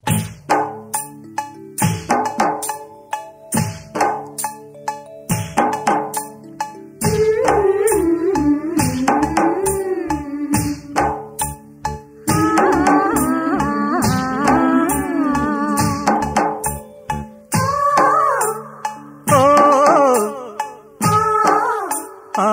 ఓ ఆ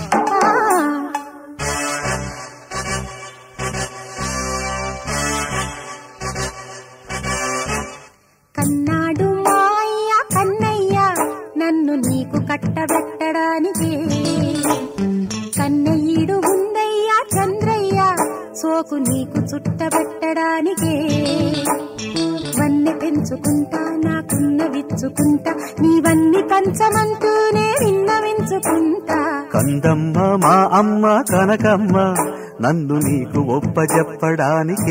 కన్నాడు మాయ కన్నయ్య నన్ను నీకు కట్టబెట్టడానికి కన్నయ్యుడు ఉందయ్యా చంద్రయ్య సోకు నీకు చుట్టబెట్టడానికే వన్నె పెంచుకుంటా నాకున్న విచ్చుకుంటా నీవన్నీ పంచమంటూనే విన్నవించుకుంటా కందమ్మ మా అమ్మ కనకమ్మ నన్ను నీకు ఒప్పజెప్పడానికి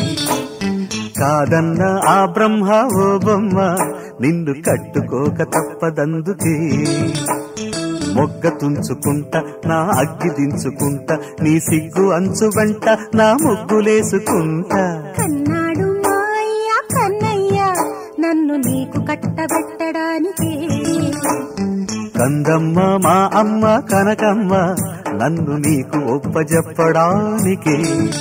కాదన్న ఆ బ్రహ్మ ఓ బొమ్మ నిన్ను కట్టుకోక తప్పదందుకే మొగ్గ తుంచుకుంటా నా అగ్గి దించుకుంటా నీ సిగ్గు అంచు వెంట నా ముగ్గులేసుకుంటా కన్నాడు మాయ కన్నయ్య నన్ను నీకు కట్టబెట్టడానికి కందమ్మ మా అమ్మ కనకమ్మ నన్ను నీకు ఒప్పజెప్పడానికి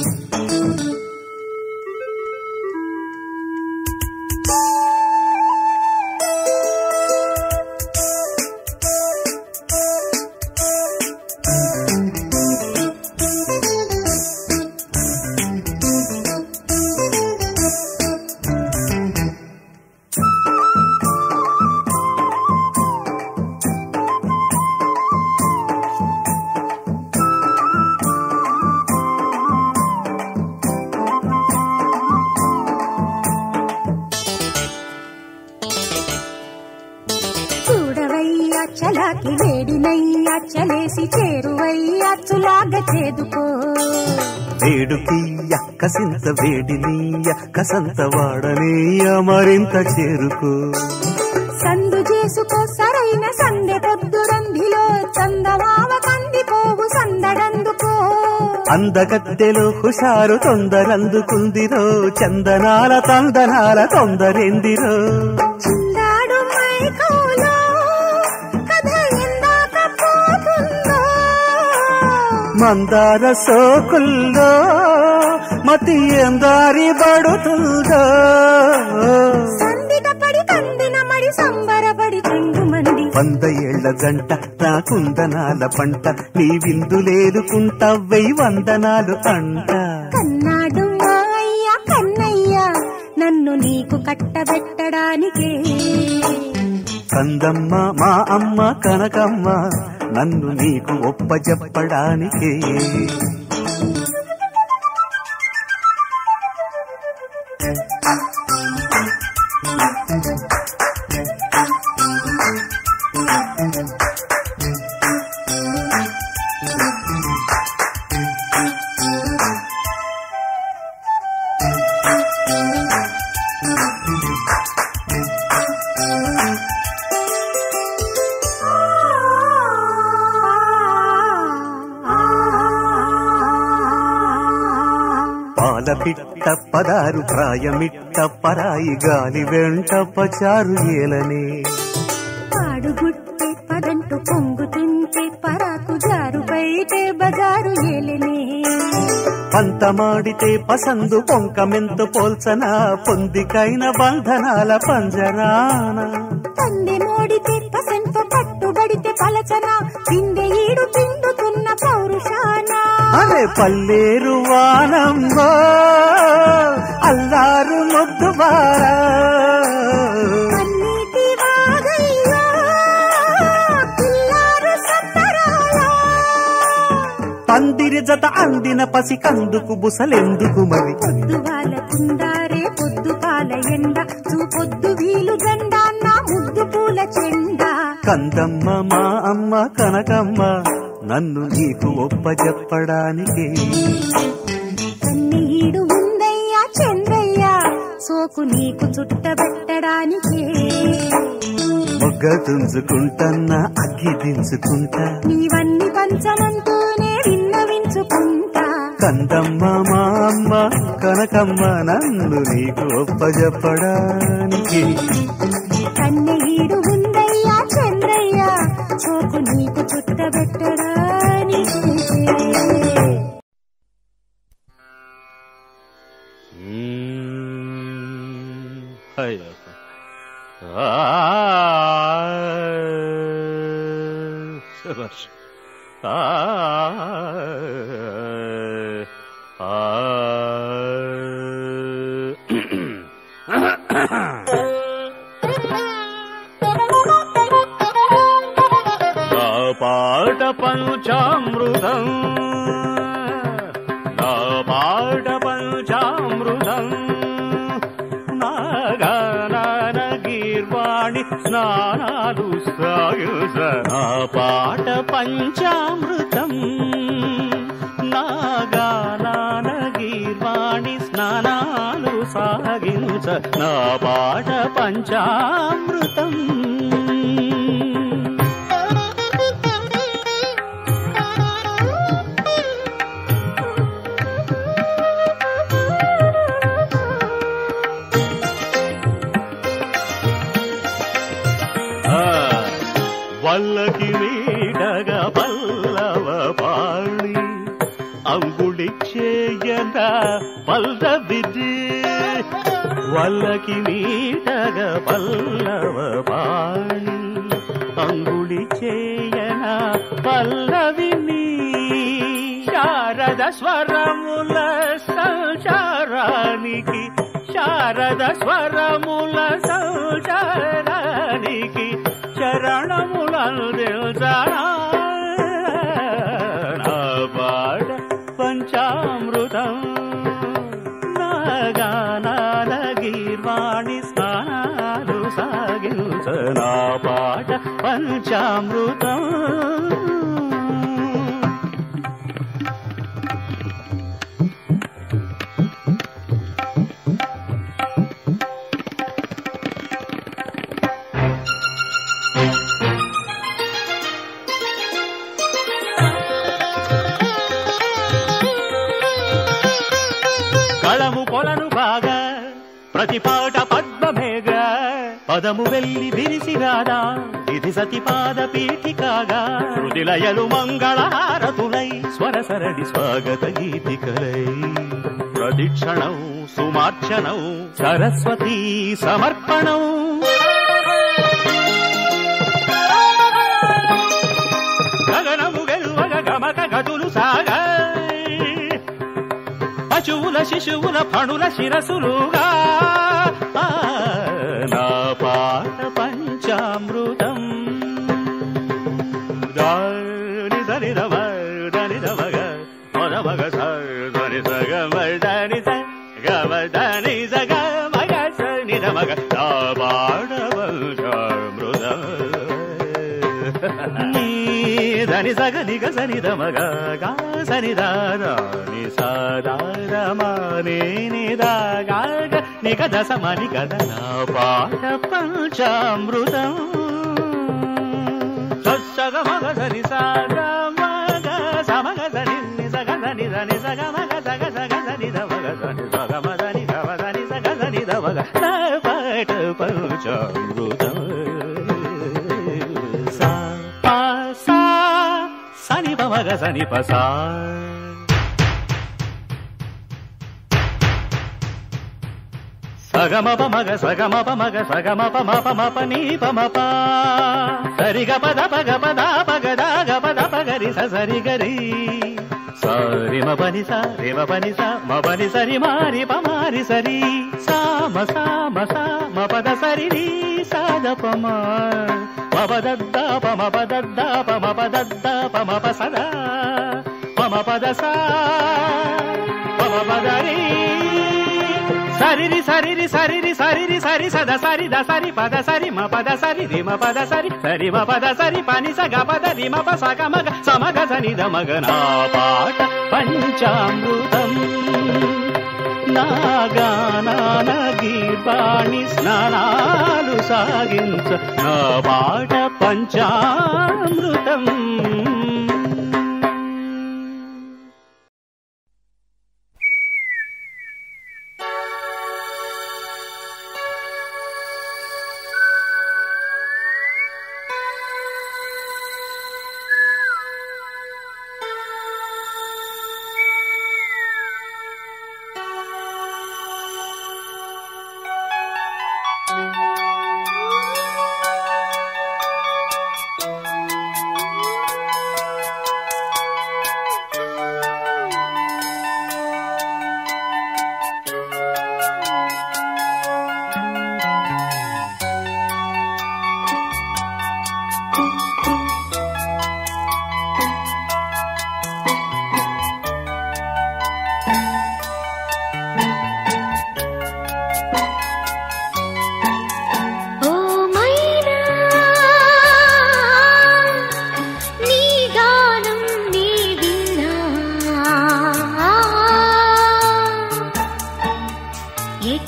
చూడవయ్యా చలాకి వేడినయ్యా చలేసి చేరువయ్యా చులాగా చేదుకో వేడుకీయ కసింత వేడినీయ కసంత వాడనీయ మరింత చేరుకో సందు చేసుకో సరైన సందె పొద్దు రంధిలో చందమావ కందిపోవు సందడందుకో అందగత్తెలో హుషారు తొందరందుకుందిరో చందనాల తందనాల తొందరెందిరో చిందాడు మైకోలో కథ ఎందాక పోతుందో మందార సోకుల్లో మతి ఎందారి పడుతుందో సందిట పడి కందిన మడి సంబరపడి చెంగు మంది వంద ఏళ్ల జంట నా కుందనాల పంట నీ విందులేదుకుంటా వెయ్యి వందనాలు అంట కన్నాడు మాయ్య కన్నయ్య నన్ను నీకు కట్టబెట్టడానికే కందమ్మ మా అమ్మ కనకమ్మ నన్ను నీకు ఒప్పజెప్పడానికి పాల పిట్ట పదారు ప్రాయమిట్ట పరాయి గాలి వెంట పచారు ఏలనే పాడుగుట్టే పదంటు పొంగుతుంటే పరాకు జారు బయటే బజారు ఏలనే పంతమాడితే పసందు పొంకమెంతు పోల్చన పొందికైన బంధనాల పంజరాన పందె మోడితే పసంతో పట్టుబడితే పలచన పిందె ఈడు పిండుతున్న పౌరుషాన అరే పల్లేరు వానంబో అల్లారు ముద్దుబారా కన్నీటి వాగయ్యో పిల్లారు సంబరాల పందిరి జత అందిన పసి కందుకు బుసలెందుకు మరి పొద్దువాల కుందారే పొద్దు పాల ఎండ చూపొద్దు వీలు జెండ నా ముద్దు పూల చెండ కందమ్మ మా అమ్మ కనకమ్మ నన్ను నీకు ఒప్పజెప్పడానికి కన్నీడు ఉందయ్యా చంద్రయ్య సోకు నీకు చుట్టబెట్టడానికి మొగ్గ తుంచుకుంటన్నా అగ్గి దించుకుంటా నీవన్నీ పంచమంటూనే విన్నవించుకుంటా కందమ్మ మా అమ్మ కనకమ్మ నన్ను నీకు ఒప్పజెప్పడానికి కన్నె ఈడు ఉందయ్యా చంద్రయ్య సోకు నీకు చుట్టబెట్టడానికి శభాష్ నా పాట పంచామృతం నా పాట పంచామృతం నా గానాన గీర్వాణి స్నానాలు సాయుస నా పాట పంచామృతం నా గానాన గీర్వాణి స్నానాలు సాగించ నా పాట పంచామృతం ఆ, వల్లకి నీడగ పల్లవ పాళి అంగుళి చేయన పల్ల విధి వల్లకి నీడగ పల్లవ పాళి అంగుళి చేయన పల్లవిని శారద స్వరముల సంచారానికి శారద స్వరముల సంచారానికి చరణములందిల్చనా నా పాట పంచామృతం నా గానాల గీర్వాణి స్నానాలు సాగించ నా పాట పంచామృతం కళము కొలను బాగా ప్రతి పాట పద్మమేగ పదము వెళ్ళి విరిసి రాదా ఇది సతిపాద పీఠికాగా హృదిలయలు మంగళహారతులై స్వరసరడి స్వాగత గీతికలై ప్రదిక్షణం సుమార్చనం సరస్వతీ సమర్పణం గగనము గెలువగ గమక గదులు సాగా పశువుల శిశువుల ఫణుల శిరసులుగా ఆ, నా పాట పంచామృతం దాని దని రమ దని రమగ మొద మగ స దని సగ దని స గమ దని సగ మగ స ని రమగ నా పాట పంచామృతం నీ దని సగ నిగ సని దమగ గా సని దాదా ని సదారమా నే ని దా గా గ ని గ దస మని గద నా పాట పంచామృతం సగ మగ సని సగ మగ సమగ సని ని సగ సని దని సగ మగ సగ సగ సని దమగ సని సగ మదని గవ సని సగ సని దమగ నా పాట పంచామృతం సా పా సా సని పమగ సని పసా సగమ పమగ సగమ పమగ సగమ పమ పమ పని పమ పా సరిగ పద పగ పద పగ దాగ పద పగరి స సరి గరి సరి మ పని స రి మ పని స మ పని సరి మారి పమారి సరి సామ సామ సా మ పద సరి రి సాద పమ మ పదద్ద పమ పదద్ద పమ పదద్ద పమ ప సదా పమ పద సా పమ పదరి సరిరి సరిరి సరిరి సరిరి సరి సద సరి ద సరి పద సరి మ పద సరి రి మ పద సరి సరి మ పద సరి పని స గ పద రి మ ప స గ మగ సమగ సని ద మగ నా పాట పంచామృతం నాగానాన గీర్వాణి స్నానాలు సాగించ నా పాట పంచామృతం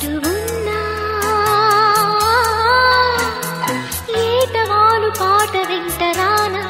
ఎటు ఉన్నా ఏటవాలు పాట వెంటరానా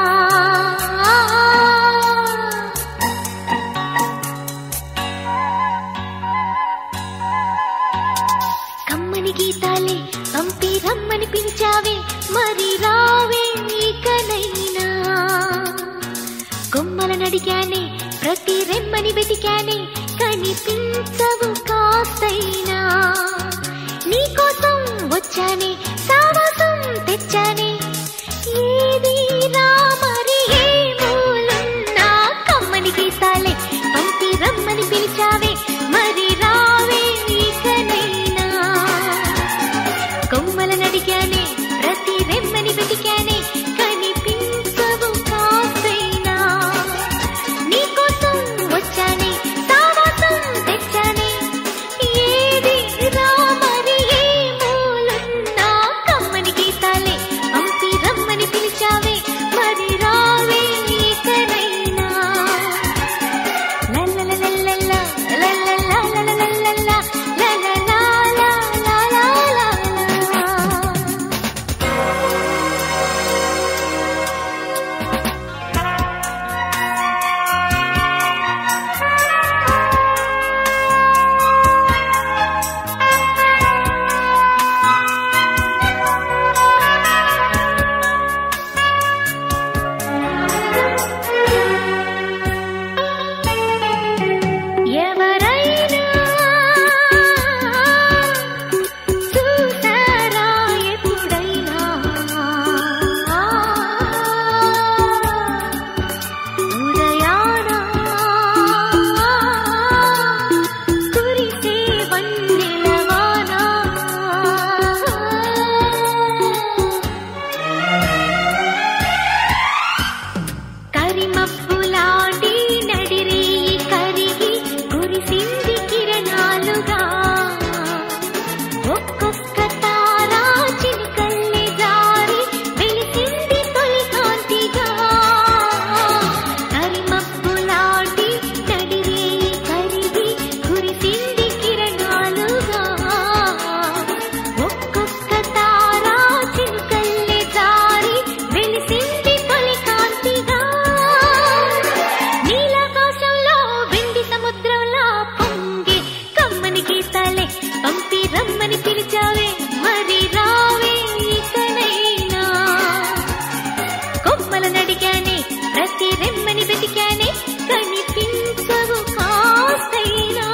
కమ్మని గీతాలే పంపి రమ్మని పిలిచావే మరి రావే నీకనైనా కొమ్మలను అడిగానే ప్రతి రెమ్మని వెతికానే కనిపించవు కాస్తైనా నీకోసం వచ్చానే సావాసం తెచ్చానే ఏది రా మరి ఏ మూలున్నా కమ్మని గీతాలే పంపి రమ్మని పిలిచావే మరి రావే నీకనైనా కొమ్మలను అడిగానే ప్రతి రెమ్మని వెతికానే కనిపించవు కాసైనా నీకోసం వచ్చానే సావాసం తెచ్చానే ఏది రా మరి ఏ మూలున్నా కమ్మని గీతాలే పంపి రమ్మని పిలిచావే మరి రావే నీకనైనా లల్లలలలలా, లల్లలాలలలలా, లలలాలాలాలాలా. ఎవరైనా చూసారా ఎప్పుడైనా ఉదయాన కురిసే వన్నెలవానా కరిమప్పులాంటి నడిరి కరిగి కురిసింది కిరణాలుగా ఒక్కొక్క తారా చినుకల్లె జారి వెలిసింది తొలి కాంతిగా కరిమప్పులాంటి నడిరి కరిగి కురిసింది కిరణాలుగా ఒక్కొక్క తారా చినుకల్లె జారి వెలిసింది తొలి కాంతిగా నీలాకాశంలో వెండి సముద్రంలో పొంగి కమ్మని గీతాలే పంపి రమ్మని పిలిచావే మరి రావే ఇకనైనా కొమ్మలను అడిగానే ప్రతి రెమ్మని వెతికానే కనిపించవు కాస్తైనా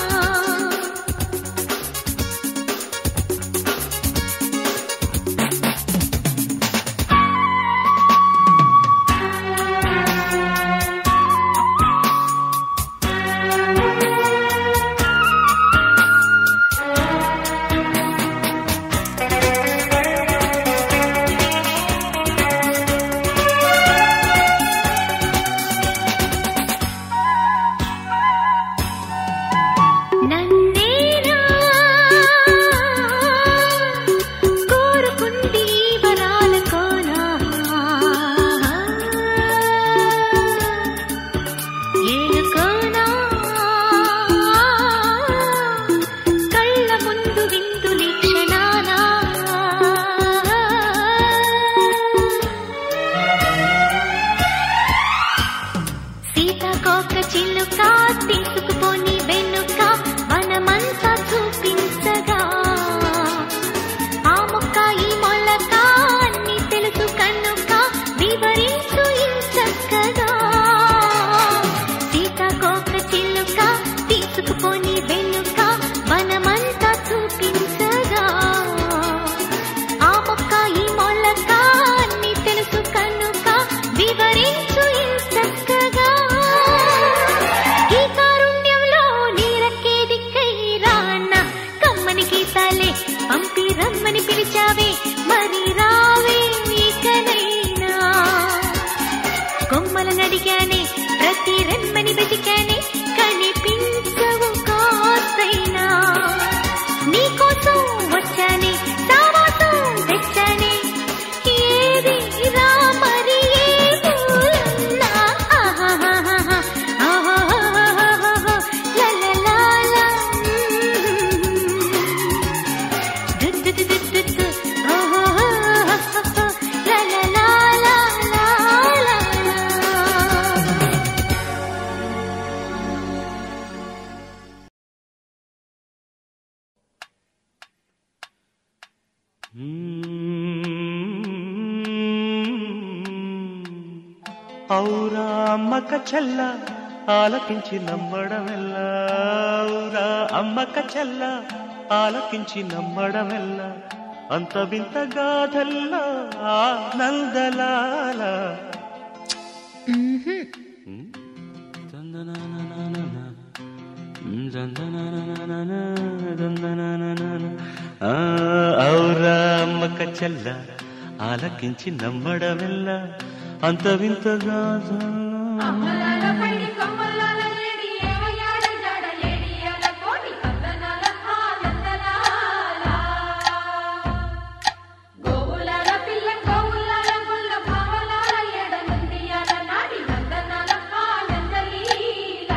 నన్నేనా కోరుకుంది వరాల కోనా ఏనుకోనా కళ్ళ ముందు విందు క్షణానా సీతాకోక చిలుక తీసుకుపోని వెనుక వనమంతా చూపించగా ఆ మొక్క ఈ మొలక అన్ని తెలుసు కనుక వివరించు ఇంచక్కగా సీతాకోక చిలుక తీసుకుపోని వెనుక వనమంతా చూపించగా ఆ మొక్క ఈ మొలక అన్ని తెలుసు కనుక వివరించు ఇంచక్కగా ఈ కారుణ్యంలో నీరక్కే దిక్కై రాన్న కమ్మని గీతాలే పంపి రమ్మని పిలిచావే మరి రావే ఇకనైనా కొమ్మలను అడిగానే ప్రతి రెమ్మని వెతికానే కనిపించవు కాస్తైనా నీకోసం వచ్చానే సావాసం తెచ్చానే ఏది రా మరి ఏ మూలన్నా ఆహాహాహా, ఆహాహాహాహా, లలలాలా, మ్మ్. ఔరా అమ్మక చెల్ల ఆలకించి నమ్మడమెల్ల ఔరా అమ్మక చెల్ల ఆలకించి నమ్మడమెల్ల అంత వింత గాథల్లా ఆనందలాల ఆ, ఔరా అమ్మక చెల్ల ఆలకించి నమ్మడమెల్ల అంత వింత గాథల్లా అమ్మలాల పైడి కొమ్మలాల లేడి ఏమయ్యాడ జాడ లేడి అల కోడి కందనాల ఆనందలాల గోవులాల పిల్ల గోవులాల గుల్ల భావలాల ఎడ నుండి అల నాడి నందనాల ఆనందలీల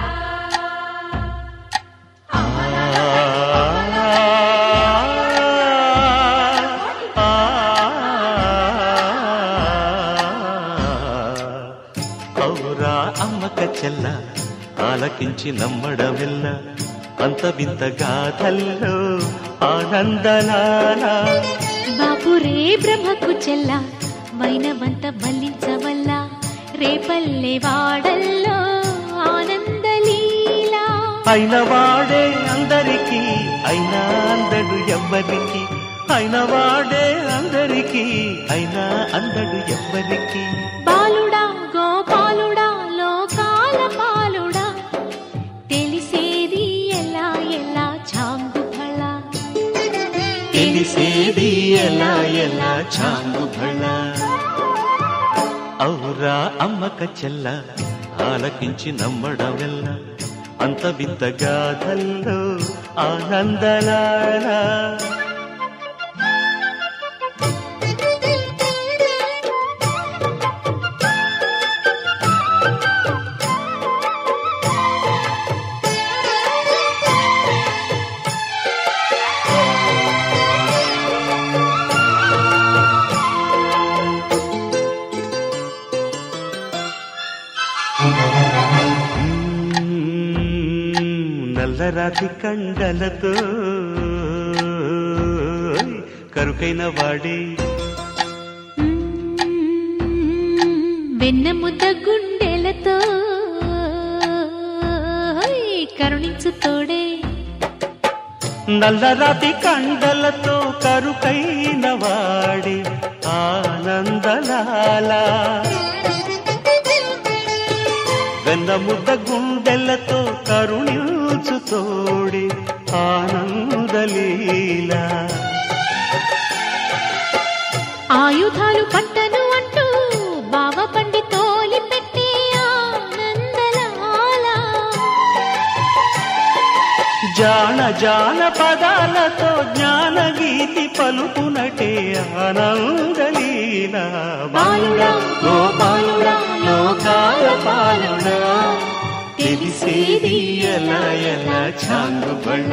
ఔరా అమ్మక చెల్ల ఆలకించి నమ్మడమెల్ల అంత వింత గాథల్లో ఆనందలాల బాపురే బ్రహ్మకు చెల్ల వైనవంత వల్లించవల్ల రేపల్లె వాడల్లో ఆనందలీలా అయిన వాడే అందరికీ అయినా అందడు ఎవ్వరికి అయిన వాడే అందరికీ అయినా అందడు ఎవ్వరికి బాలుడా గోపాలుడా లోకాల పాలుడా తెలిసేది ఎలా ఎలా చాంగు ఫళ తెలిసేది ఎలా ఎలా చాంగు భళ ఔరా అమ్మక చెల్ల ఆలకించి నమ్మడమెల్ల అంత వింత గాథల్లో ఆనందలాల నల్లరాతి కండలతో కరుకైన వాడే వెన్న ముద్ద గుండెలతో కరుణించు తోడే నల్లరాతి కండలతో కరుకైన వాడే ఆనందలాల వెన్న ముద్ద గుండెలతో కరుణించు తోడే ఆనందలీలా ఆయుధాలు పట్టను అంటూ బావ పండి తోలి పెట్టే ఆనందలాల జాన జాన పదాలతో జ్ఞాన గీతి పలుకునటే ఆనందలీల బాలుడా గోపాలుడా లోకాల పాలుడా తెలిసేది ఎలా ఎలా చాంగుబళ్ళ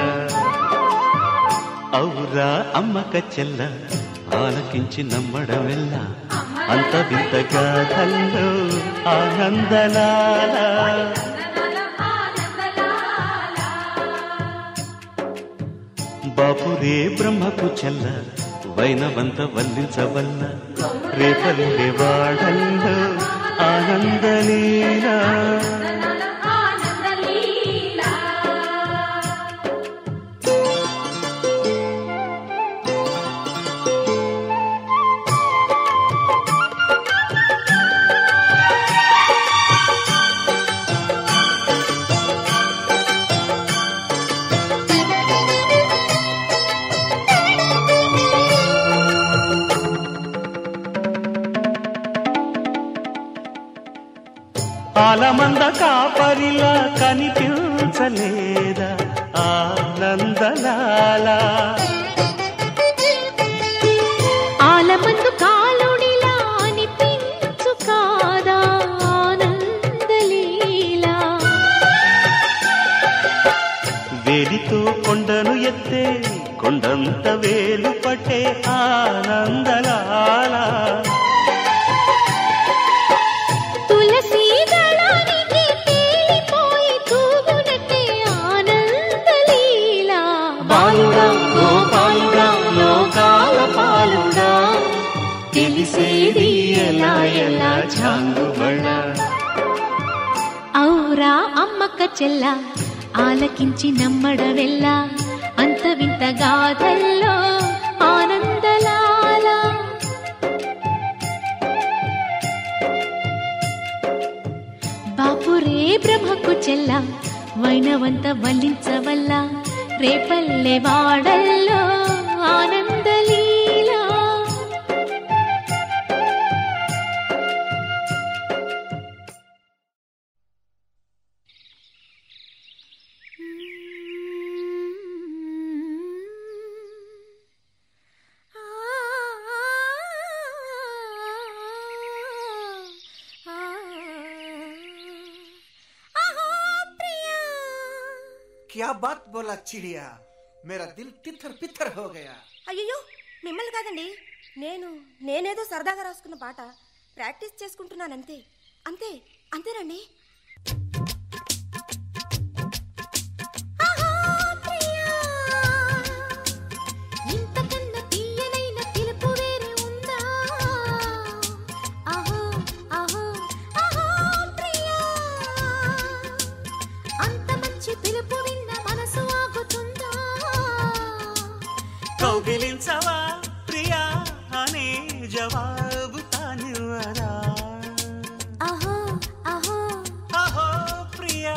ఔరా అమ్మక చెల్ల ఆలకించి నమ్మడమెల్ల అంత వింత గాథల్లో ఆనందలాల బాపురే బ్రహ్మకు చెల్ల వైనవంత వల్లించవల్ల రేపల్లె వాడల్లో ఆనందలీలా ఆనందలీలా ఆలమంద కాపరిలా కనిపించలేదా ఆనందలాలా ఆలమందు కాలుడిలా అనిపించు కాదా ఆనందలీలా వేలితో కొండను ఎత్తే కొండంత వేలు పట్టే ఆనందలాల తులసి దళానికి తేలిపోయి తూగునట్టే ఆనందలీలా బాలుడా గోపాలుడా లోకాల పాలు ಎಲ್ಲ ಜಾಂಗುಬಣ ఔరా అమ్మక్క చెల్ల ఆలకించి నమ్మడవెల్ల అంత వింత గాథల్లో ఆనందలాల బాపురే బ్రహ్మకు చెల్ల వైనవంత వల్లించవల్ల రేపల్లె వాడల్లో ఆనందలీలా क्या बात बोला चिड़िया मेरा दिल तिथर पिथर हो गया అయ్యో మిమ్మల్ని కాదండి నేను నేనేదో సరదాగా రాసుకున్న పాట ప్రాక్టీస్ చేసుకుంటున్నాను అంతే అంతే అంతేనండి ఆహా, ప్రియా. ఇంతకన్నా తీయనైన పిలుపు వేరే ఉందా? ఆహో, ఆహో, ఆహో, ప్రియా. అంత మంచి పిలుపు విన్న మనసు ఆగుతుందా కౌగిలించవా ప్రియా అనే జవాబు తానివ్వరా అహో అహో అహో ప్రియా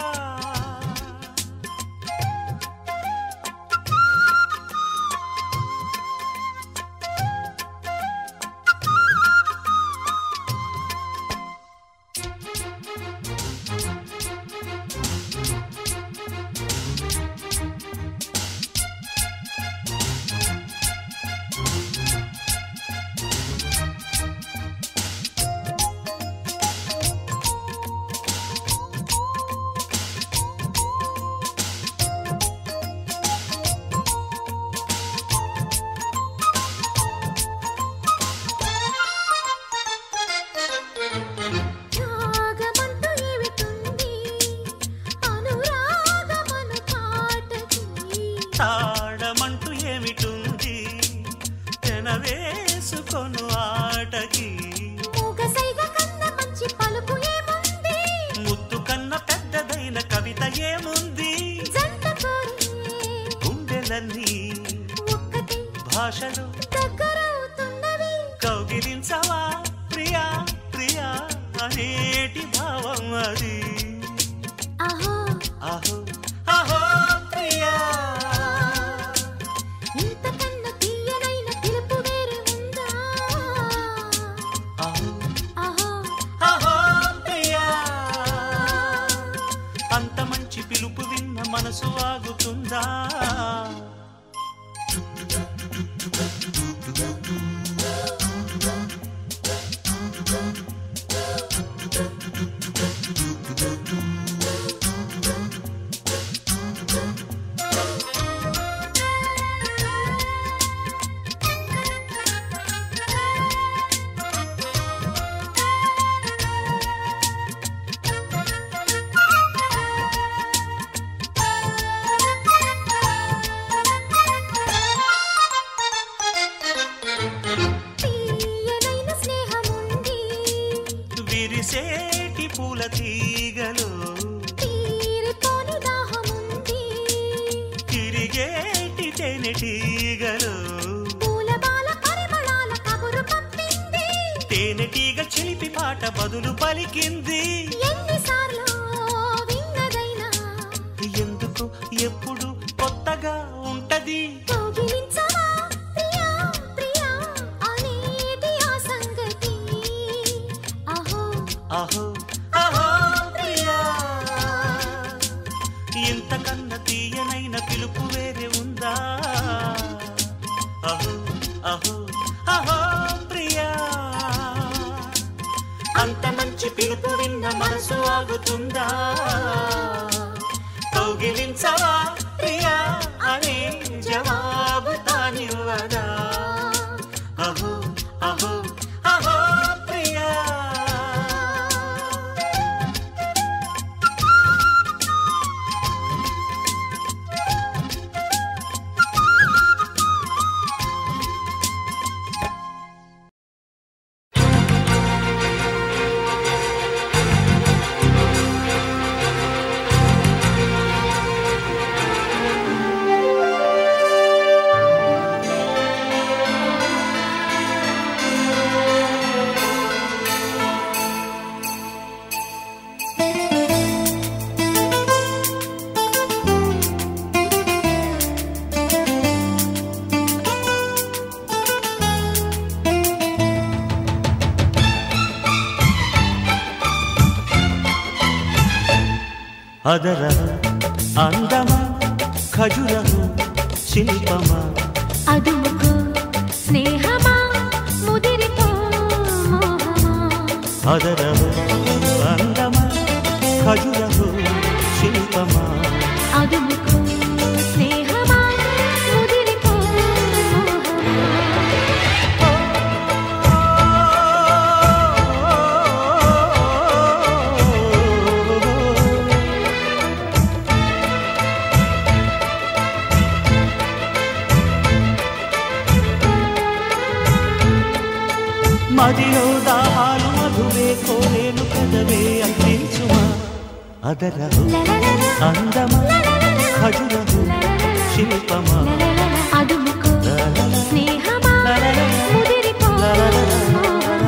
త్యాగమంటూ ఏమిటుంది అనురాగమను పాటకి తాడమంటూ ఏమిటుంది తెనవేసుకొను ఆటకి మూగసైగ కన్న మంచి పలుకు ఏముంది ముద్దు కన్న పెద్దదైన కవిత ఏముంది జంట కోరి గుండెలన్నీ ఒక్కటే భాషలో దగ్గరవుతున్నవి కౌగిలించవా ప్రియా ప్రియా అనేటి భావం అది అహో అహో అహో ప్రియా ఇంతకన్నా తీయనైన పిలుపు వేరే ఉందా అహో అహో అహో ప్రియా అంత మంచి పిలుపు విన్న మనసు ఆగుతుందా తీయనైన స్నేహముంది విరిసేటి పూల తీగలు తీరిపోని దాహముంది తిరిగేటి తేనెటీగలు పూలబాల పరిమళాల కబురు పంపింది తేనెటీగ చిలిపి పాట బదులు పలికింది ఎన్నిసార్లు విన్నదైనా ఎందుకు ఎప్పుడు కొత్తగా ఉంటది కౌగిలించవా ప్రియా ప్రియా అనేది ఆ సంగతి అహో అహో అహో ప్రియా ఇంతకన్నా తీయనైన పిలుపు వేరే ఉందా అహో అహో అహో ప్రియా అంత మంచి పిలుపు విన్న మనసు ఆగుతుందా కౌగిలించవా ప్రియా అనే జవాబు తానివ్వదా అహో అహో అహో ప్రియా ఆ ಅದರ అందಮ ఖజురము శిల్పమా అదుముకు స్నేహమా ముదిరిపో మోహమా ಅದರ అందమ ఖజురము శిల్పమా అదుముకు స్నేహమా ముదిరిపో మోహమా మదిలో దాహాలు మధువే కోరేను కదవే అందించుమా ಅದರ అందమ ఖజురము శిల్పమా అదుముకు స్నేహమా ముదిరిపో మోహమా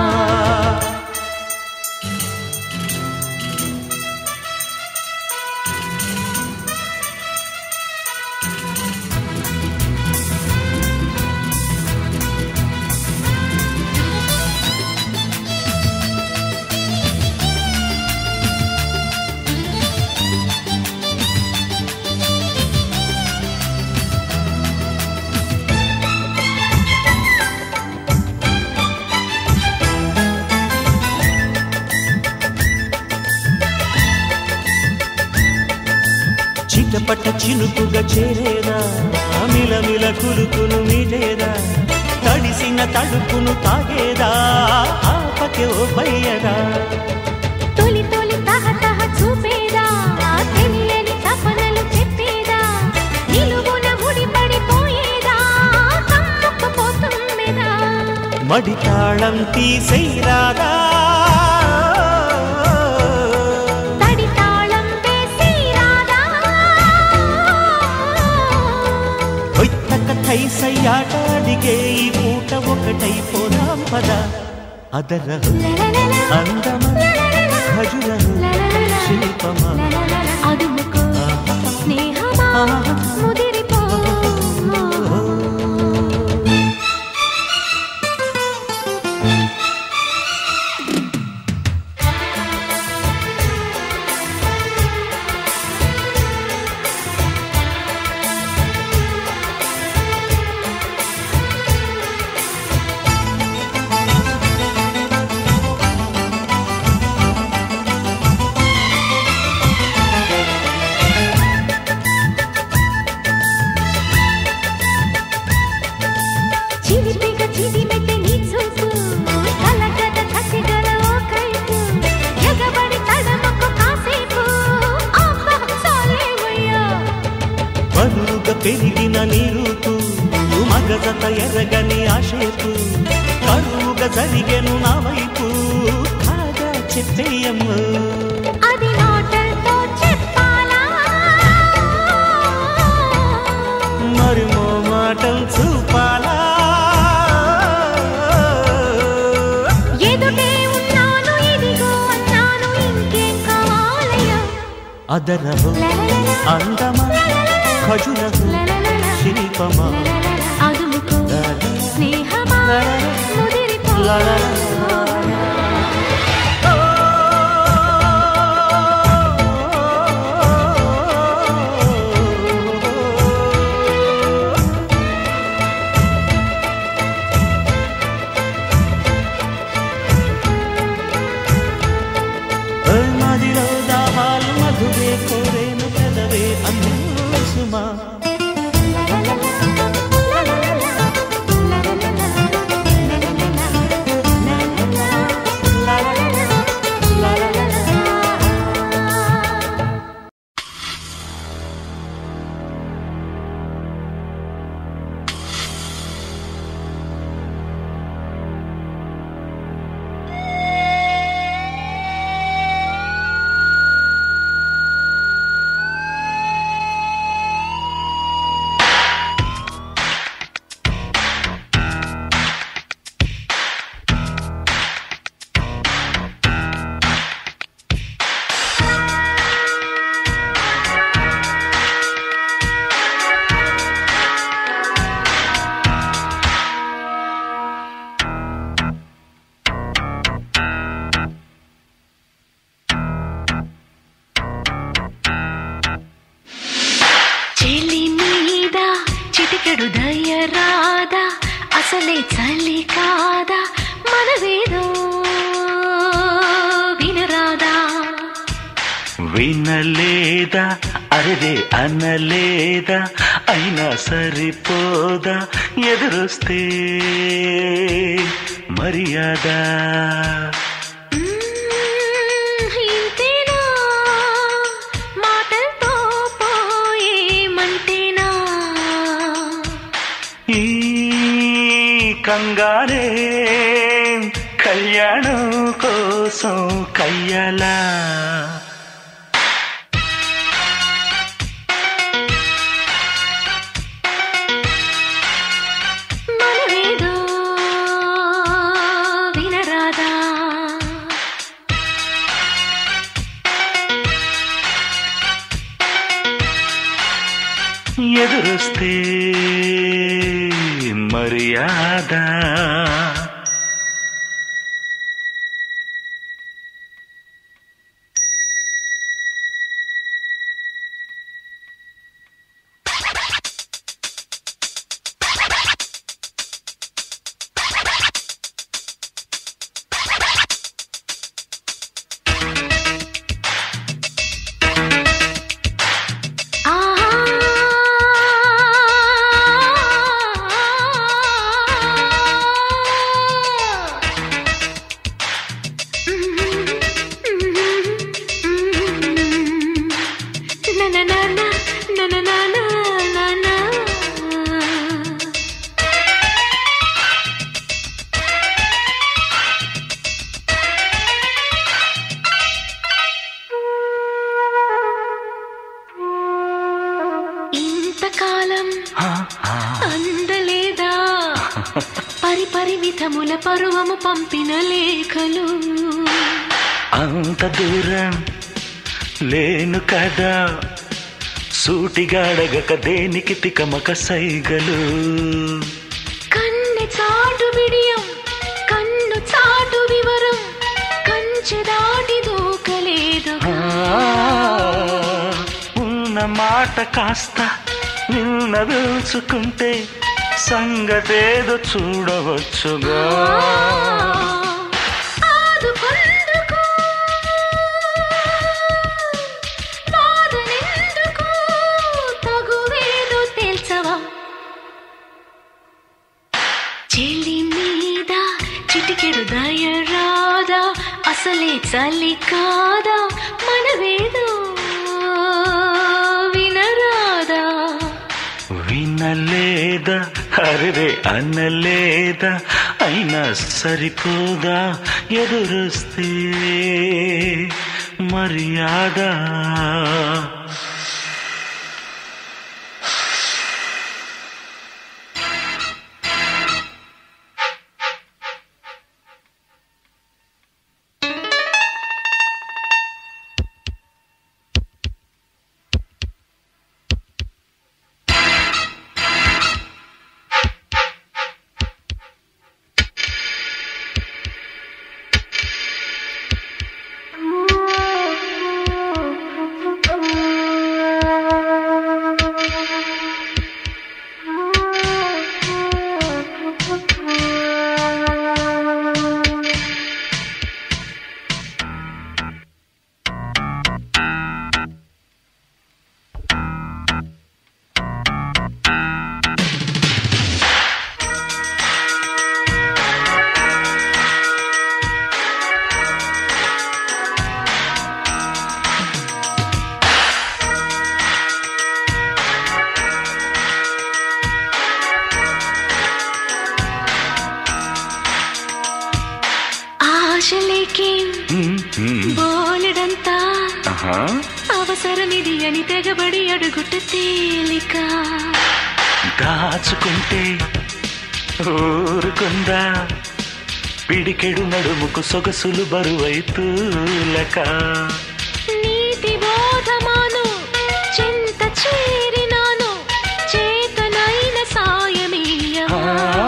చిటపట చినుకుగా చేరేదా మిలమిల కులుకును మీటేదా తడిసిన తడుపును తాగేదా ఆపకే ఓ పయ్యదా తొలి తొలి తహ తహ చూపేదా తెలియని తపనలు చెప్పేదా నిలువున ముడిపడిపోయేదా కమ్ముకుపోతుమ్మెదా మడి తాళం తీసేరాదా తడి తాళం వేసి రాదా ఒత్తక తైసయ్యాటాడిగే ఈ పూట ఒకటైపోదాం పద ಅದರ అందమ ఖజురము శిల్పమా అదుముకో స్నేహమా ముదిరిపో చిలిపిగా చిదిమెతే నీ చూపు కలకద కసిగల ఓ కైపు ఎగబడి తడమకు కాసేపు అబ్బా చాలేవయ్యా బరువుగా పెరిగిన నీ రూపు మగజత ఎరగని ఆశేపు కరువుగా జరిగెను నా వైపు కాగా చెప్పేయమ్మ అది నోటలతో చెప్పాలా మరి మో మాటం చూపాలా ఎదుటే ఉన్నాను ఇదిగో అన్నాను ఇంకేం కావాలయ్యా ಅದರಹು అందమ ఖజురహు శిల్పమా అదుముకో స్నేహమా ముదిరిపో మదిలో దాహాలు మధువే కోరేను పెదవే అన్ను సుమా La la la la la la la la la la la la la la la అసలే చలి కాదా మనవేదో వినరాదా వినలేదా అరే అనలేదా అయినా సరిపోదా ఎదురొస్తే మర్యాద మ్మ్, ఇంతేనా మాటలతో పోయేమంటేనా ఈ కంగారే కళ్యాణం కోసం కయ్యాలా మనవేదో వినరాదా ఎదురొస్తే మర్యాద ఇంతకాలం అందలేదా పరి పరి విధముల పరువము పంపిన లేఖలు అంత దూరం లేను కదా సూటిగా అడగక దేనికి తికమక సైగలు కన్నె చాటు బిడియం కన్ను చాటు వివరం కంచె దాటి దూకలేదు ఆ, ఉన్న మాట కాస్త నిన్న తెలుసుకుంటే సంగతేదో చూడవచ్చుగా ఆదుకొందుకు బాధనెందుకు తగువేదో తేల్చవా చెల్లి మీద చిటికెడు దయ రాదా అసలే చలి కాదా మనవేదో వినరాదా వినలేదా అరే అనలేదా అయినా సరిపోదా ఎదురొస్తే మర్యాద ఆశలేకే హ్మ్, హ్మ్. బోలెడంతా ఆహా. అవసరమిది అని తెగబడి అడుగుట తేలిక దాచుకుంటే ఊరుకుందా పిడికెడు నడుముకు సొగసులు బరువైతూలక నీతి బోధమాను చింత చేరినాను చేతనైన సాయమీయమా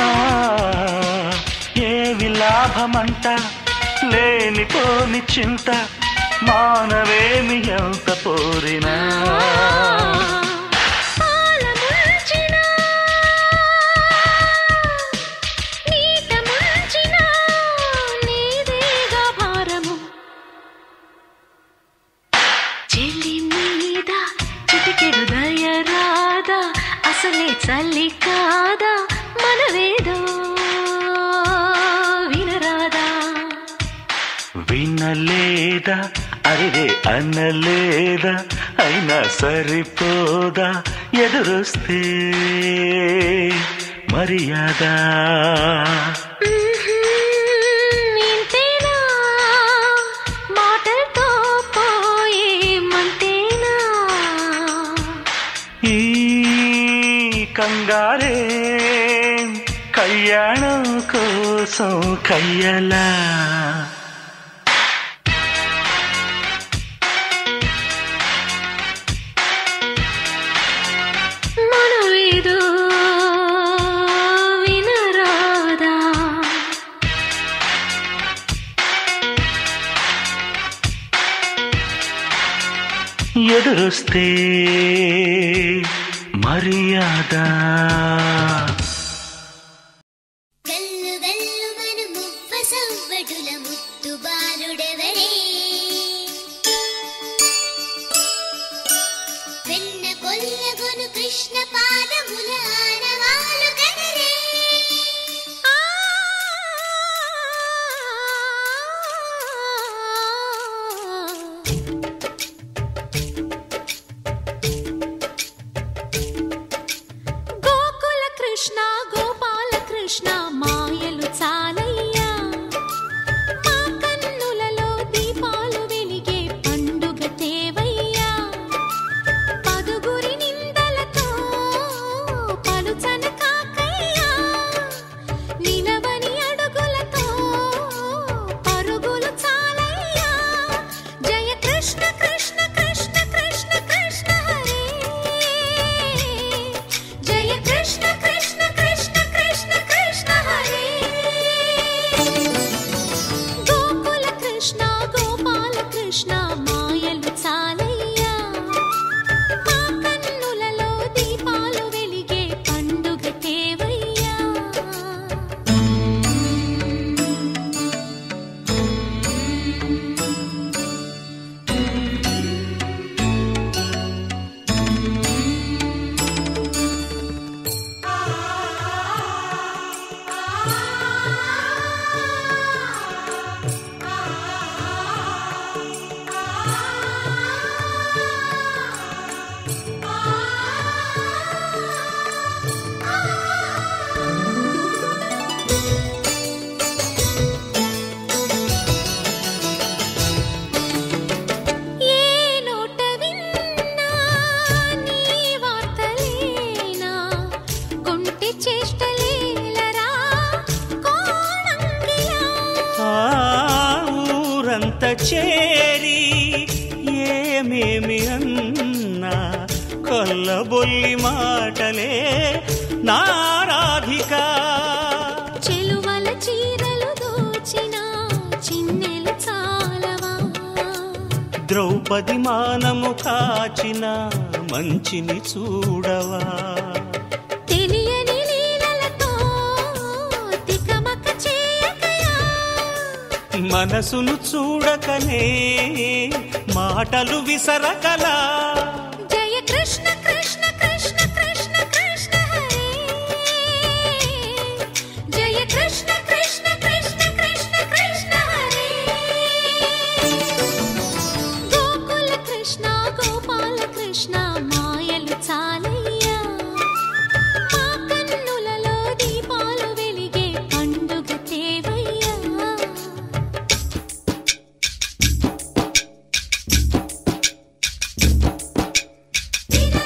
ఏవి లాభమంట లేనిపోని చింత మానవేమి ఎంత పోరినా పాలముంచిన కాదా మనవేదో వినరాదా వినలేదా అరే అనలేదా అయినా సరిపోదా ఎదురొస్తే మర్యాద ఇంతేనా మాటలతో పోయే మంతేనా ఈ కంగారే కళ్యాణం కోసం కయ్యలా మనవేదో వినరాదా ఎదురొస్తే మర్యాద గల్లు గల్లు మను మువ్వ సవ్వడుల ముత్తు బాలుడెవరే వెన్న కొల్లగొను కృష్ణ పాదముల ఆనవాలు కనరే గోకుల కృష్ణ గోపాల కృష్ణ మాయలు చాలయ్యా మా కన్నులలో దీపాలు వెలిగే పండుగ తేవయ్యా పదుగురి నిందలతో పలుచన కాకయ్యా నిలవని అడుగులతో పరుగులు చాలయ్యా జయ కృష్ణ కృష్ణ కృష్ణ కృష్ణ కృష్ణ హరే జయ కృష్ణ కృష్ణ కృష్ణ కృష్ణ కృష్ణ హరే గోకుల కృష్ణ గోపాల కృష్ణ మాయలు చాలయ్యా మా కన్నులలో దీపాలు వెలిగే పండుగ తేవయ్యా ఏ నోట విన్నా నీ వార్తలేనా కొంటి చేష్టలేలరా కోణంగిలా ఆ ఊరంత చేరి ఏమేమి అన్నా కొల్లబొల్లి మాటలే నారాధిక చెలువల చీరలు దోచిన చిన్నెలు చాలవా ద్రౌపది మానము కాచిన మంచిని చూడవా తెలియని లీలలతో తికమక చేయకయా మనసును చూడకనే మాటలు విసరకలా జయ కృష్ణ కృష్ణ కృష్ణ కృష్ణ కృష్ణ హరే జయ కృష్ణ కృష్ణ కృష్ణ కృష్ణ కృష్ణ హరే గోకుల కృష్ణ గోపాల కృష్ణ మాయలు చాలయ్యా మా కన్నులలో దీపాలు వెలిగే పండుగ తేవయ్యా దిన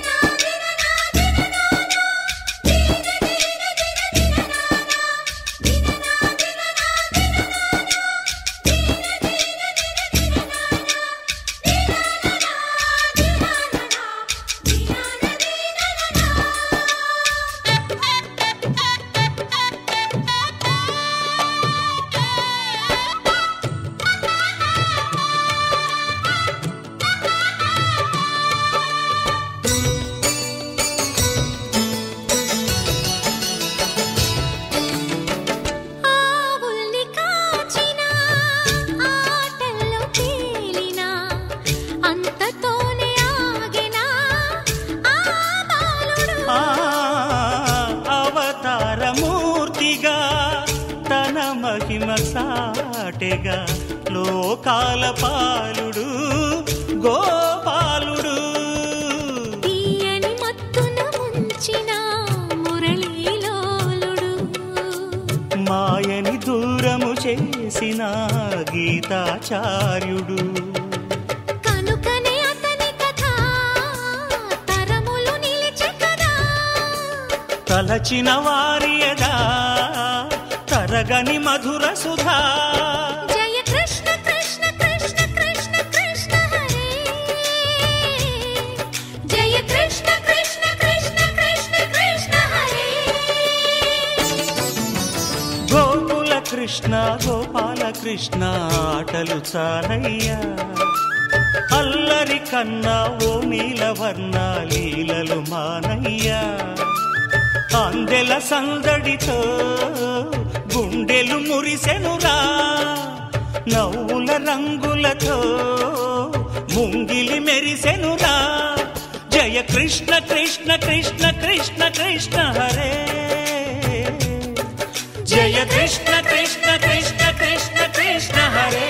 కన్న సాటెగా లోకాల పాలుడు గోపాలుడు తీయని మత్తున ముంచిన మురళీలోలుడు మాయని దూరము చేసిన గీతాచార్యుడు కనుకనే అతని కథ తరములు నిలిచే కదా తలచిన వారియదా తరగని మధుర సుధా జయ కృష్ణ కృష్ణ కృష్ణ కృష్ణ కృష్ణ హరే జయ కృష్ణ కృష్ణ కృష్ణ కృష్ణ కృష్ణ హరే గోకుల కృష్ణ గోపాల కృష్ణ ఆటలు చాలయ్యా అల్లరి కన్నా ఓ నీలవర్ణ లీలలు మానయ్యా అందెల సందడితో గుండెలు మురిసెనురా నవ్వుల రంగులతో ముంగిలి మెరిసెనురా జయ కృష్ణ కృష్ణ కృష్ణ కృష్ణ కృష్ణ హరే జయ కృష్ణ కృష్ణ కృష్ణ కృష్ణ కృష్ణ హరే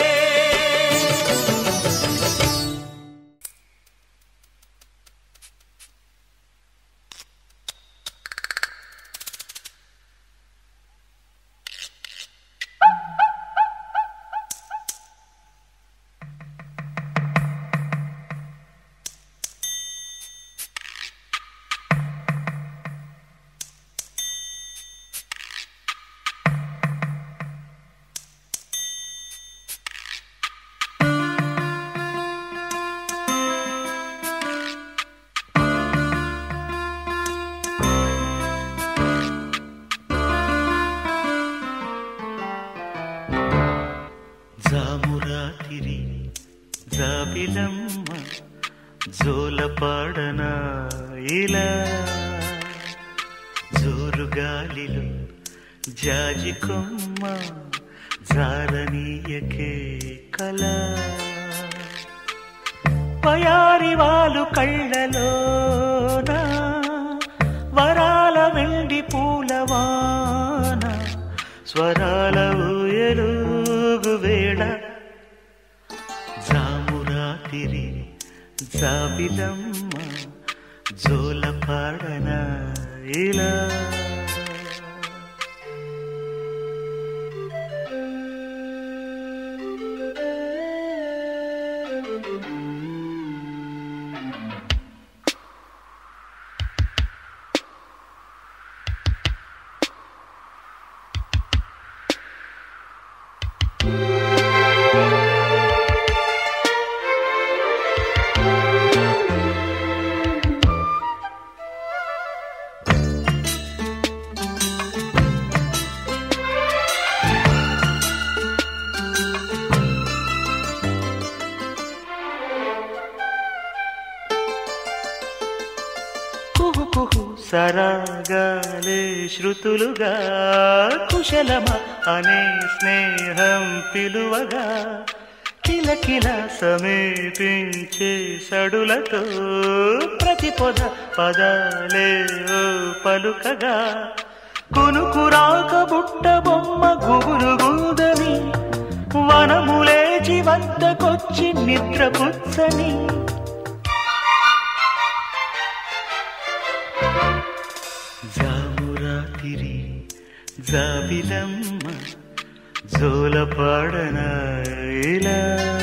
జామురాతిరి జాబిలమ్మ జోలపాడన ఇలా జోరుగాలిలో జాజి కొమ్మ జారనీయకే కళ పయారి వాళ్ళు కళ్ళలోన వరాల వెండి పూలవాన స్వరాల ఊయలుగు వేళ జామురాతిరి జాబిలమ్మ జోలపాడన ఇలా కుహు కుహు సరాగాలే శృతులుగా కుశలమ అనే స్నేహం పిలువగా కిలకిల సమీపించే సడులతో ప్రతి పొద పదాలే ఓ పలుకగా కునుకురాక బుట్ట బొమ్మ గుబురు గుందని వనములేచి వద్దకొచ్చి నిద్రపుచ్చని జామురాతిరి జాబిలమ్మ జోలపాడన ఇలా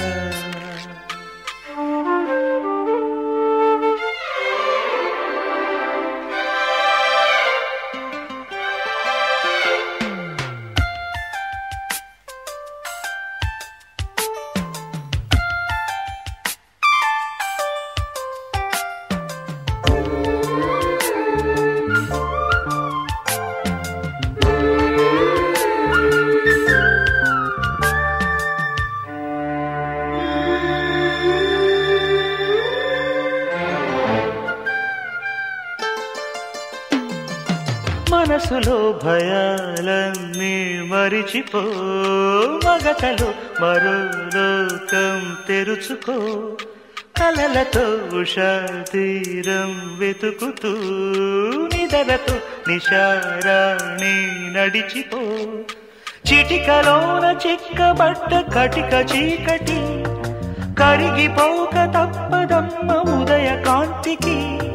మనసులో భయాలన్నీ మరిచిపో మగతలో మరో లోకం తెరుచుకో కలలతో ఉషా తీరం వెతుకుతూ నిదలతో నిశారాణి నడిచిపో చిటికలోన చిక్కబట్ట కటిక చీకటి కరిగిపోక తప్పదమ్మ ఉదయ కాంతికి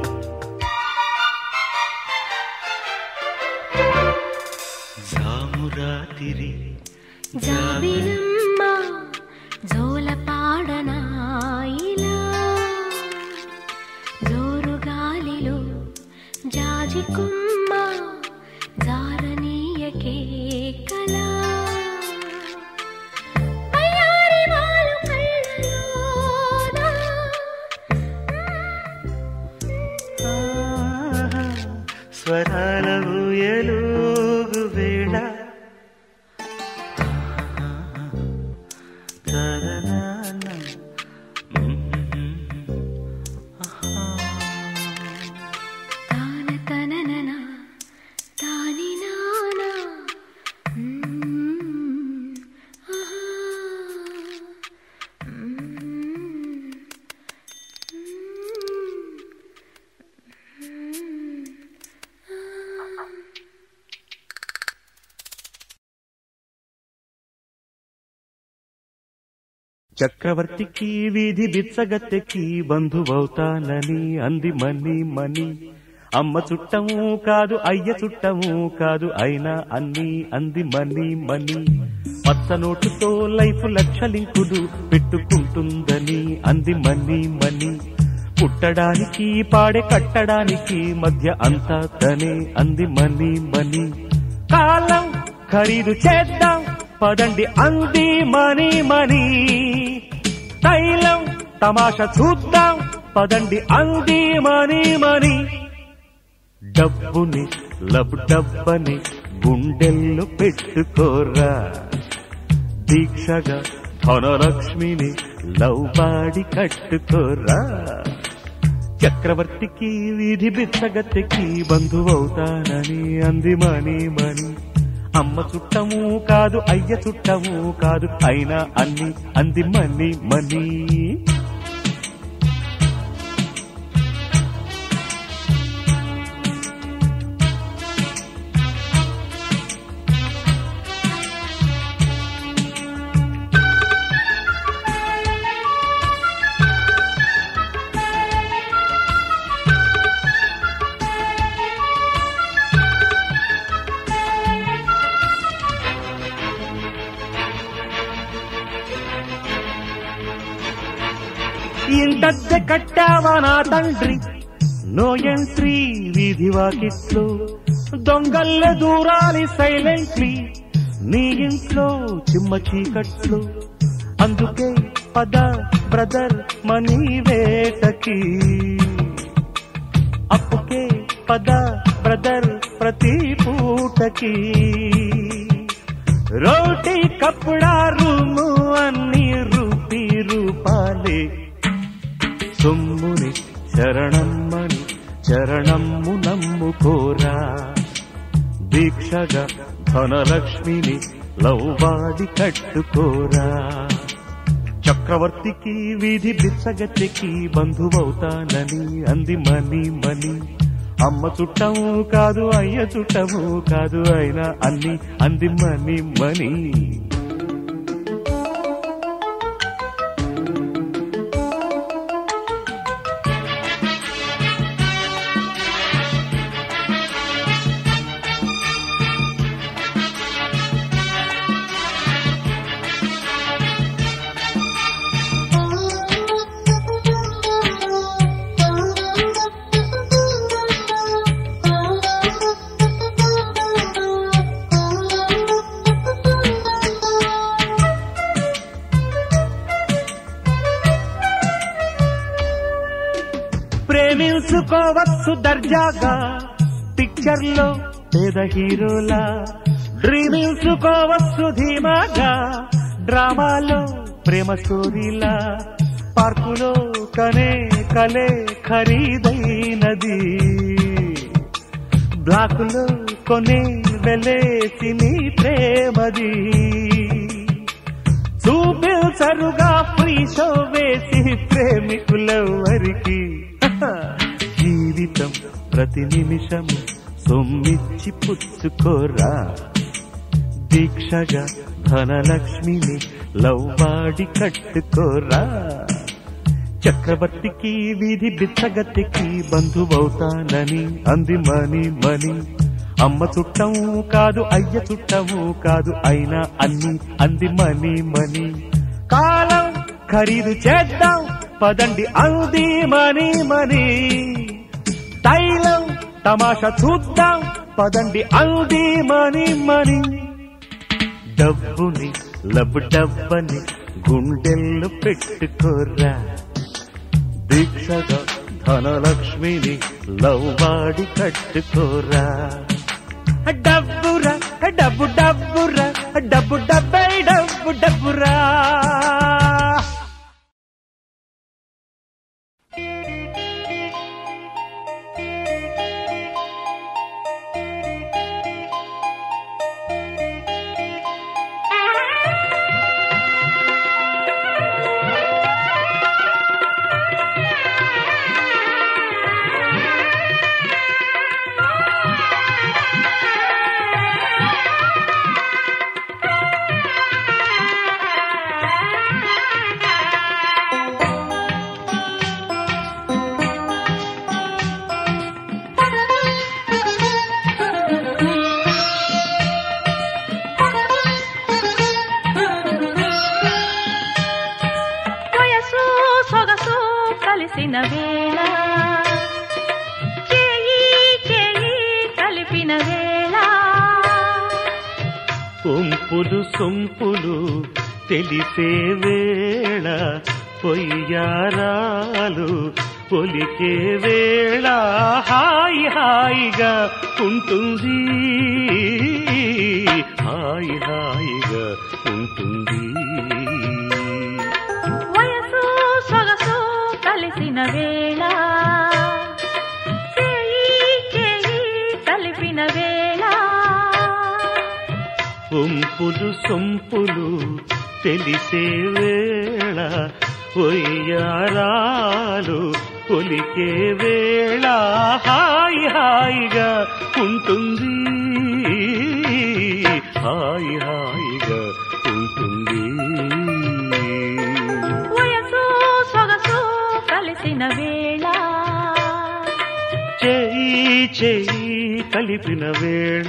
జామురాతిరి జాబిలమ్మ జోలపాడనాయిలా జోరు గాలిలో జాజి కుమ్మ జారనీయకే కలా అయ్యారి వాలు కళ్ళలోన స్వరాల ఊయలుగు వేళ తదనాన. తాన తననన తాని నానా మ్మ్. ఆహా. మ్మ్. చక్రవర్తికి వీధి బిచ్చగత్తెకి బంధువవుతానని అంది మని మని అమ్మ చుట్టము కాదు అయ్య చుట్టము కాదు అయినా అన్ని అంది మని మని పచ్చ నోటుతో లైఫ్ లక్షలింకులు పెట్టుకుంటుందని అంది మని మని పుట్టడానికి పాడే కట్టడానికి మధ్య అంతా తనే అంది మని మని కాలం ఖరీదు చేద్దాం పదండి అంది మని మని తైలం తమాషా చూద్దాం పదండి అంది మని మని డబ్బుని లబ్ డబ్బని గుండెల్లో పెట్టుకోరా దీక్షగా ధనలక్ష్మిని లవ్ బాడి కట్టుకోరా చక్రవర్తికి వీధి బిచ్చగత్తెకి బంధువవుతానని అంది మని మని అమ్మ చుట్టము కాదు అయ్య చుట్టము కాదు అయినా అన్ని అంది మని మని ఇంటద్దె కట్టావా నా తండ్రి నో ఎంట్రీ వీధి వాకిట్లో దొంగల్లె దూరాలి సైలెంట్లీ నీ ఇంట్లో చిమ్మ చీకట్లు అందుకే పద బ్రదర్ మనీ వేటకి అప్పుకే పద బ్రదర్ ప్రతి పూటకి రోటీ కప్పుడా రూము అన్ని రూపీ రూపాలే సొమ్ముని శరణమ్మని చరణమ్ము నమ్ముకోరా దీక్షగా ధనలక్ష్మిని లవ్వాడి కట్టుకోరా చక్రవర్తికి వీధి బిచ్చగత్తెకి బంధువవుతానని అంది మని మని అమ్మ చుట్టము కాదు అయ్య చుట్టము కాదు అయినా అన్ని అంది మని మని ప్రేమించుకోవచ్చు దర్జాగా పిక్చర్ లో పేద హీరోలా డ్రీమించుకోవచ్చు ధీమాగా డ్రామాలో ప్రేమ స్టోరీలా పార్కులో కనే కలే ఖరీదైనది బ్లాకులో కొనే వెలేసి నీ ప్రేమది చూపించరుగా ఫ్రీ షో వేసి ప్రేమికులెవరికి జీవితం ప్రతి నిమిషము సొమ్మిచ్చి పుచ్చుకోరా దీక్షగా ధనలక్ష్మిని లవ్వాడి కట్టుకోరా చక్రవర్తికి వీధి బిచ్చగతికి బంధువవుతానని అంది మని మని అమ్మ చుట్టం కాదు అయ్య చుట్టము కాదు అయినా అన్ని అంది మని మని కాలం ఖరీదు చేద్దాం పదండి అంది మని మని తైలం తమాషా చూద్దాం పదండి అంది మని మని డబ్బుని లబ్బు డబ్బని గుండెల్లో పెట్టుకోరా దీక్షగా ధనలక్ష్మిని లవ్వాడి కట్టుకోరా డబ్బురా డబ్బు డబ్బురా డబ్బు డబ్బై డబ్బు డబ్బురా వయసు సొగసు కలిసిన వేళ చేయి చేయి కలిపిన వేళ సొంపులు సొంపులు తెలిసే వేళ పొయ్యారాలు పొలికే వేళ హాయి హాయిగా ఉంటుంది హాయి హాయిగా ఉంటుంది వయసు సొగసు కలిసిన వేళ చేయి చేయి కలిపిన వేళ సొంపులు సొంపులు తెలిసే వేళ ఒయ్యారాలు పొలికే వేళ హాయి హాయిగా ఉంటుంది హాయి హాయిగా ఉంటుంది వయసు సొగసు కలిసిన వేళ చేయి చేయి కలిపిన వేళ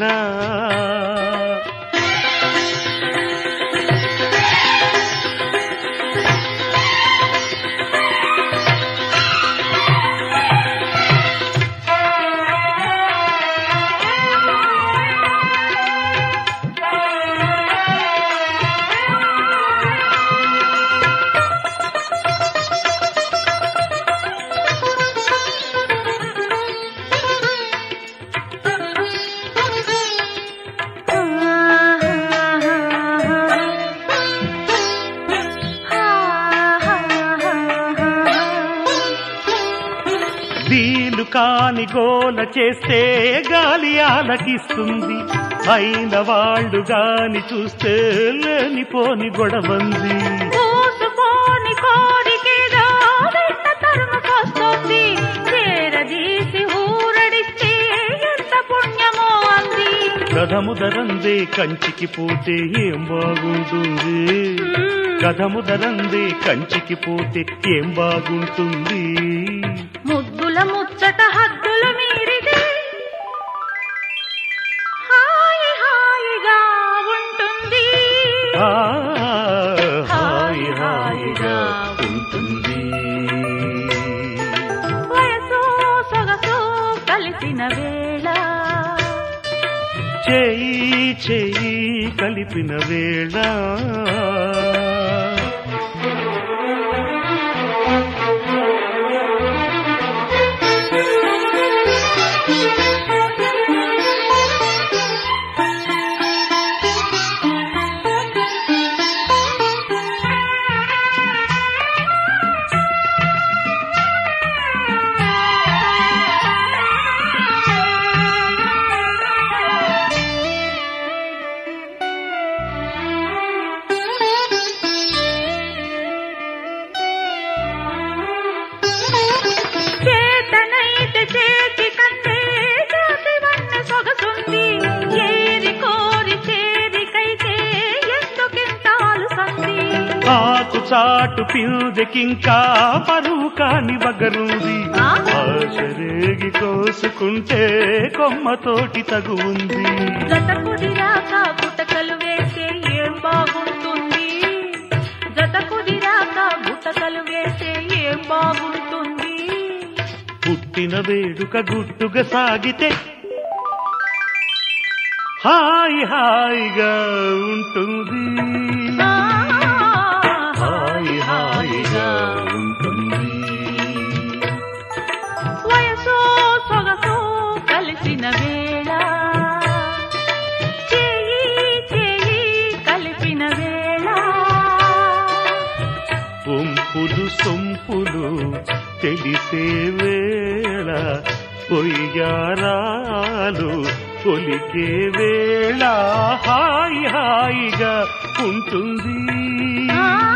వీలు కాని గోల చేస్తే గాలి ఆలకిస్తుంది అయిన వాళ్ళు గాని చూస్తే లేనిపోని గొడవంది పూసుకోని కోరికేదో వెంట తరుముకొస్తుంది చేరదీసి ఊరడిస్తే ఎంత పుణ్యమో అంది కథముదరందే కంచికి పోతే ఏం బాగుంటుంది కథముదరందే కంచికి పోతే ఏం బాగుంటుంది ముద్దుల ముచ్చట హద్దులు మీరితే హాయి హాయిగా ఉంటుంది ఆ, హాయి హాయిగా ఉంటుంది వయసు సొగసు కలిసిన వేళ చేయి చేయి కలిపిన వేళ చాటు పిల్దెకింకా పరువు కాని వగరుంది ఆ? ఆశరేగి కోసుకుంటే కొమ్మతోటి తగు ఉంది జత కుదిరాక గుటకలు వేస్తే ఏం బాగుంటుంది జత కుదిరాక గుటకలు వేస్తే ఏం బాగుంటుంది పుట్టిన వేడుక గుట్టుగా సాగితే హాయి హాయిగా ఉంటుంది ఆ, హాయి హాయిగా ఉంటుంది వయసో సొగసో కలిసిన వేళ చేయి చేయి కలిపిన వేళ ఒంపులు సొంపులు తెలిసే వేళ పొయ్యారాలు పొలికే వేళ హాయి హాయిగా ఉంటుంది ఆ